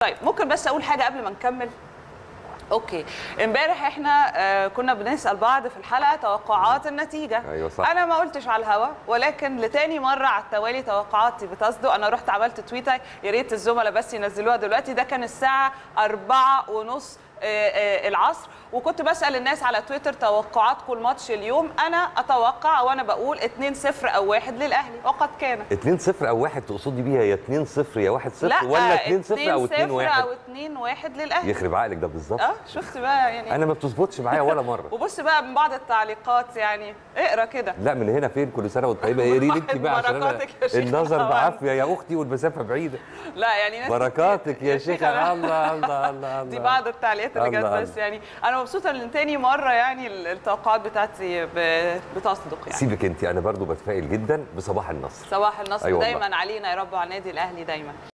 طيب ممكن بس اقول حاجه قبل ما نكمل اوكي امبارح احنا آه كنا بنسال بعض في الحلقه توقعات النتيجه أيوة صح. انا ما قلتش على الهوا ولكن لتاني مره على التوالي توقعاتي بتصدق انا رحت عملت تويتر يا ريت الزملاء بس ينزلوها دلوقتي ده كان الساعه أربعة ونص آه، آه، العصر وكنت بسال الناس على تويتر توقعاتكم الماتش اليوم انا اتوقع وانا بقول 2-0 او 1 للاهلي وقد كان 2 0 او 1 تقصدي بيها يا 2 0 يا 1 0 لا ولا 2 0 او 2 2-0 1 او 2-1 للاهلي يخرب عقلك ده بالظبط اه شفت بقى يعني انا ما بتظبطش معايا ولا مره وبص بقى من بعض التعليقات يعني اقرا كده لا من هنا فين كل سنه وانت طيبه يا ريت انت بقى عشان أنا بركاتك يا شيخ النظر طبعاً. بعافيه يا اختي والمسافه بعيده لا يعني ناس بركاتك يا شيخة شيخه بقى. الله الله الله الله دي بعض التعليقات اللي جت الله بس الله. يعني انا مبسوطه ان تاني مره يعني التوقعات بتاعتي ب- بتصدق يعني سيبك انت انا برضو بتفائل جدا بصباح النصر صباح النصر أيوة والله. دايما علينا يا رب وعلى النادي الاهلي دايما